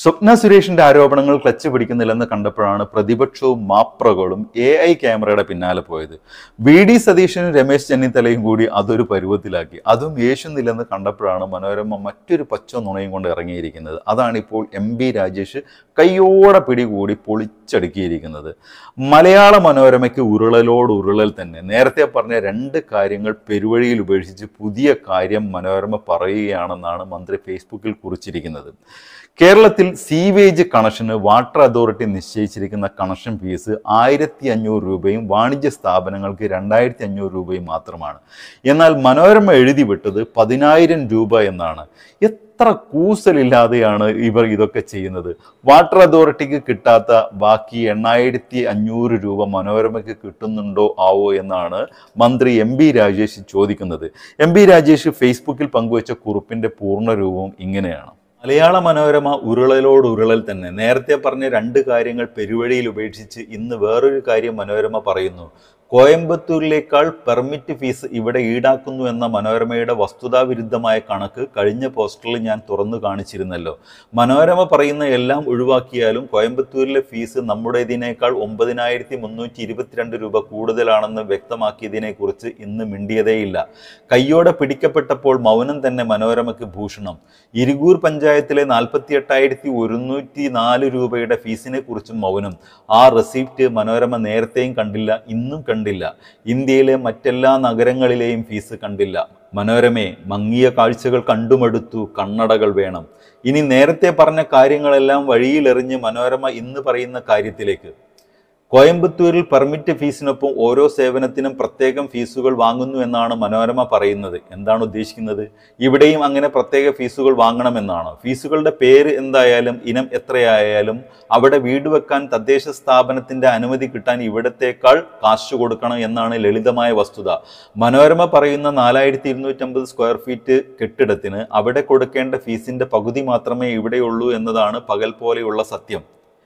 സ്വപ്ന സുരേഷിന്റെ ആരോപണങ്ങൾ ക്ലച്ച് പിടിക്കുന്നില്ലെന്ന് കണ്ടപ്പോഴാണ് പ്രതിപക്ഷവും മാപ്രകളും എ ഐ ക്യാമറയുടെ പിന്നാലെ പോയത് വി ഡി സതീശനും രമേശ് ചെന്നിത്തലയും കൂടി അതൊരു പരുവത്തിലാക്കി അതും യേശുന്നില്ലെന്ന് കണ്ടപ്പോഴാണ് മനോരമ മറ്റൊരു പച്ച നുണയും കൊണ്ട് ഇറങ്ങിയിരിക്കുന്നത് അതാണ് ഇപ്പോൾ എം ബി രാജേഷ് കയ്യോടെ പിടികൂടി പൊളിച്ചടുക്കിയിരിക്കുന്നത് മലയാള മനോരമയ്ക്ക് ഉരുളലോട് ഉരുളൽ തന്നെ നേരത്തെ പറഞ്ഞ രണ്ട് കാര്യങ്ങൾ പെരുവഴിയിൽ ഉപേക്ഷിച്ച് പുതിയ കാര്യം മനോരമ പറയുകയാണെന്നാണ് മന്ത്രി ഫേസ്ബുക്കിൽ കുറിച്ചിരിക്കുന്നത് കേരളത്തിൽ സീവേജ് കണക്ഷന് വാട്ടർ അതോറിറ്റി നിശ്ചയിച്ചിരിക്കുന്ന കണക്ഷൻ ഫീസ് ആയിരത്തി അഞ്ഞൂറ് രൂപയും വാണിജ്യ സ്ഥാപനങ്ങൾക്ക് രണ്ടായിരത്തി അഞ്ഞൂറ് രൂപയും മാത്രമാണ് എന്നാൽ മനോരമ എഴുതി വിട്ടത് പതിനായിരം രൂപ എന്നാണ് എത്ര കൂസലില്ലാതെയാണ് ഇവർ ഇതൊക്കെ ചെയ്യുന്നത് വാട്ടർ അതോറിറ്റിക്ക് കിട്ടാത്ത ബാക്കി എണ്ണായിരത്തി അഞ്ഞൂറ് രൂപ മനോരമയ്ക്ക് കിട്ടുന്നുണ്ടോ ആവോ എന്നാണ് മന്ത്രി എം ബി രാജേഷ് ചോദിക്കുന്നത് എം ബി രാജേഷ് ഫേസ്ബുക്കിൽ പങ്കുവച്ച കുറിപ്പിന്റെ പൂർണ്ണരൂപവും ഇങ്ങനെയാണ് മലയാള മനോരമ ഉരുളലോട് ഉരുളൽ തന്നെ നേരത്തെ പറഞ്ഞ രണ്ട് കാര്യങ്ങൾ പെരുവഴിയിൽ ഉപേക്ഷിച്ച് ഇന്ന് വേറൊരു കാര്യം മനോരമ പറയുന്നു കോയമ്പത്തൂരിലേക്കാൾ പെർമിറ്റ് ഫീസ് ഇവിടെ ഈടാക്കുന്നു എന്ന മനോരമയുടെ വസ്തുതാവിരുദ്ധമായ കണക്ക് കഴിഞ്ഞ പോസ്റ്ററിൽ ഞാൻ തുറന്നു കാണിച്ചിരുന്നല്ലോ മനോരമ പറയുന്ന എല്ലാം ഒഴിവാക്കിയാലും കോയമ്പത്തൂരിലെ ഫീസ് നമ്മുടേതിനേക്കാൾ ഒമ്പതിനായിരത്തി മുന്നൂറ്റി ഇരുപത്തിരണ്ട് രൂപ കൂടുതലാണെന്ന് വ്യക്തമാക്കിയതിനെക്കുറിച്ച് ഇന്ന് മിണ്ടിയതേയില്ല കയ്യോടെ പിടിക്കപ്പെട്ടപ്പോൾ മൗനം തന്നെ മനോരമയ്ക്ക് ഭൂഷണം ഇരികൂർ പഞ്ചായത്തിലെ നാൽപ്പത്തി എട്ടായിരത്തി ഒരുന്നൂറ്റി നാല് രൂപയുടെ ഫീസിനെ കുറിച്ചും മൗനം ആ റെസിപ്റ്റ് മനോരമ നേരത്തെയും കണ്ടില്ല ഇന്നും കണ്ടില്ല ഇന്ത്യയിലെ മറ്റെല്ലാ നഗരങ്ങളിലെയും ഫീസ് കണ്ടില്ല മനോരമയെ മങ്ങിയ കാഴ്ചകൾ കണ്ടുമടുത്തു കണ്ണടകൾ വേണം ഇനി നേരത്തെ പറഞ്ഞ കാര്യങ്ങളെല്ലാം വഴിയിലെറിഞ്ഞ് മനോരമ ഇന്ന് പറയുന്ന കാര്യത്തിലേക്ക് കോയമ്പത്തൂരിൽ പെർമിറ്റ് ഫീസിനൊപ്പം ഓരോ സേവനത്തിനും പ്രത്യേകം ഫീസുകൾ വാങ്ങുന്നു എന്നാണ് മനോരമ പറയുന്നത് എന്താണ് ഉദ്ദേശിക്കുന്നത് ഇവിടെയും അങ്ങനെ പ്രത്യേക ഫീസുകൾ വാങ്ങണമെന്നാണ് ഫീസുകളുടെ പേര് എന്തായാലും ഇനം എത്രയായാലും അവിടെ വീട് വെക്കാൻ തദ്ദേശ സ്ഥാപനത്തിന്റെ അനുമതി കിട്ടാൻ ഇവിടത്തേക്കാൾ കാശ് കൊടുക്കണം എന്നാണ് ലളിതമായ വസ്തുത മനോരമ പറയുന്ന നാലായിരത്തി ഇരുന്നൂറ്റമ്പത് സ്ക്വയർ ഫീറ്റ് കെട്ടിടത്തിന് അവിടെ കൊടുക്കേണ്ട ഫീസിന്റെ പകുതി മാത്രമേ ഇവിടെയുള്ളൂ എന്നതാണ് പകൽ പോലെയുള്ള സത്യം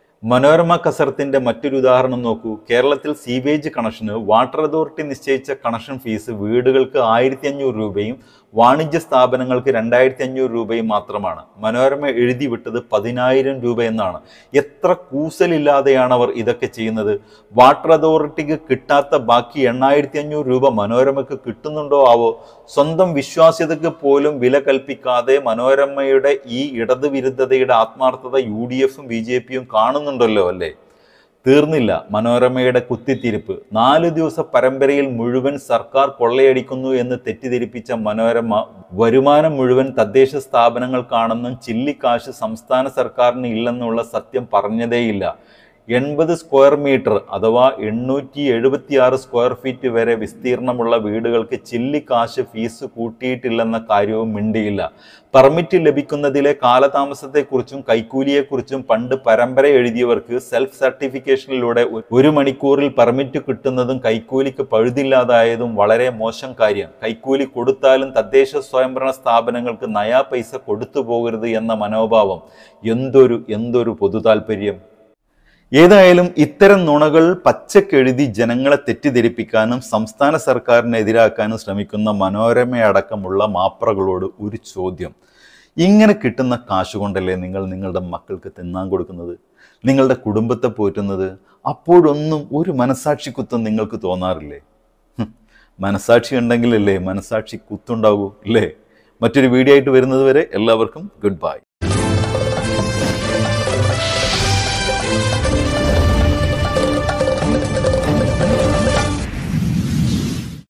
മനോരമ കസർത്തിന്റെ മറ്റൊരു ഉദാഹരണം നോക്കൂ കേരളത്തിൽ സീവേജ് കണക്ഷന് വാട്ടർ അതോറിറ്റി നിശ്ചയിച്ച കണക്ഷൻ ഫീസ് വീടുകൾക്ക് ആയിരത്തി അഞ്ഞൂറ് രൂപയും വാണിജ്യ സ്ഥാപനങ്ങൾക്ക് രണ്ടായിരത്തി അഞ്ഞൂറ് രൂപയും മാത്രമാണ് മനോരമ എഴുതി വിട്ടത് പതിനായിരം രൂപ എന്നാണ് എത്ര കൂസലില്ലാതെയാണ് അവർ ഇതൊക്കെ ചെയ്യുന്നത് വാട്ടർ അതോറിറ്റിക്ക് കിട്ടാത്ത ബാക്കി എണ്ണായിരത്തി അഞ്ഞൂറ് രൂപ മനോരമയ്ക്ക് കിട്ടുന്നുണ്ടോ ആവോ സ്വന്തം വിശ്വാസ്യതയ്ക്ക് പോലും വില കൽപ്പിക്കാതെ മനോരമയുടെ ഈ ഇടതുവിരുദ്ധതയുടെ ആത്മാർത്ഥത യു ഡി എഫും ബി ജെ പിയും കാണുന്നുണ്ടല്ലോ അല്ലേ തീർന്നില്ല മനോരമയുടെ കുത്തിത്തിരിപ്പ് നാല് ദിവസ പരമ്പരയിൽ മുഴുവൻ സർക്കാർ കൊള്ളയടിക്കുന്നു എന്ന് തെറ്റിദ്ധരിപ്പിച്ച മനോരമ വരുമാനം മുഴുവൻ തദ്ദേശ സ്ഥാപനങ്ങൾക്കാണെന്നും ചില്ലിക്കാശ് സംസ്ഥാന സർക്കാരിന് ഇല്ലെന്നുള്ള സത്യം പറഞ്ഞതേയില്ല എൺപത് സ്ക്വയർ മീറ്റർ അഥവാ എണ്ണൂറ്റി എഴുപത്തിയാറ് സ്ക്വയർ ഫീറ്റ് വരെ വിസ്തീർണമുള്ള വീടുകൾക്ക് ചില്ലിക്കാശ് ഫീസ് കൂട്ടിയിട്ടില്ലെന്ന കാര്യവും മിണ്ടിയില്ല പെർമിറ്റ് ലഭിക്കുന്നതിലെ കാലതാമസത്തെക്കുറിച്ചും കൈക്കൂലിയെക്കുറിച്ചും പണ്ട് പരമ്പര എഴുതിയവർക്ക് സെൽഫ് സർട്ടിഫിക്കേഷനിലൂടെ ഒരു മണിക്കൂറിൽ പെർമിറ്റ് കിട്ടുന്നതും കൈക്കൂലിക്ക് പഴുതില്ലാതായതും വളരെ മോശം കാര്യം കൈക്കൂലി കൊടുത്താലും തദ്ദേശ സ്വയംഭരണ സ്ഥാപനങ്ങൾക്ക് നയാ പൈസ കൊടുത്തു പോകരുത് എന്ന മനോഭാവം എന്തൊരു എന്തൊരു പൊതു താല്പര്യം ഏതായാലും ഇത്തരം നുണകൾ പച്ചക്കെഴുതി ജനങ്ങളെ തെറ്റിദ്ധരിപ്പിക്കാനും സംസ്ഥാന സർക്കാരിനെതിരാക്കാനും ശ്രമിക്കുന്ന മനോരമയടക്കമുള്ള മാപ്രകളോട് ഒരു ചോദ്യം ഇങ്ങനെ കിട്ടുന്ന കാശ് കൊണ്ടല്ലേ നിങ്ങൾ നിങ്ങളുടെ മക്കൾക്ക് തിന്നാൻ കൊടുക്കുന്നത് നിങ്ങളുടെ കുടുംബത്തെ പോറ്റുന്നത് അപ്പോഴൊന്നും ഒരു മനസാക്ഷി കുത്തം നിങ്ങൾക്ക് തോന്നാറില്ലേ ഹും, മനസാക്ഷി ഉണ്ടെങ്കിലല്ലേ മനസാക്ഷി കുത്തുണ്ടാകൂ അല്ലേ മറ്റൊരു വീഡിയോ ആയിട്ട് വരുന്നത് വരെ എല്ലാവർക്കും ഗുഡ് ബൈ